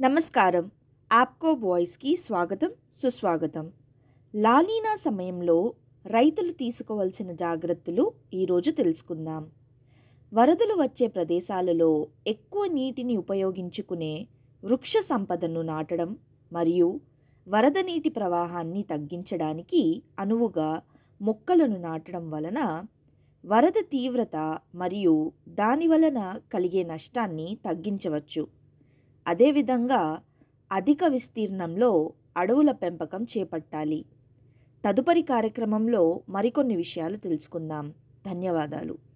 నమస్కారం యాప్కో వాయిస్కి స్వాగతం సుస్వాగతం లాలీనా సమయంలో రైతులు తీసుకోవాల్సిన జాగ్రత్తలు ఈరోజు తెలుసుకుందాం వరదలు వచ్చే ప్రదేశాలలో ఎక్కువ నీటిని ఉపయోగించుకునే వృక్ష సంపదను నాటడం మరియు వరద నీటి ప్రవాహాన్ని తగ్గించడానికి అనువుగా మొక్కలను నాటడం వలన వరద తీవ్రత మరియు దాని వలన కలిగే నష్టాన్ని తగ్గించవచ్చు అదేవిధంగా అధిక విస్తీర్ణంలో అడవుల పెంపకం చేపట్టాలి తదుపరి కార్యక్రమంలో మరికొన్ని విషయాలు తెలుసుకుందాం ధన్యవాదాలు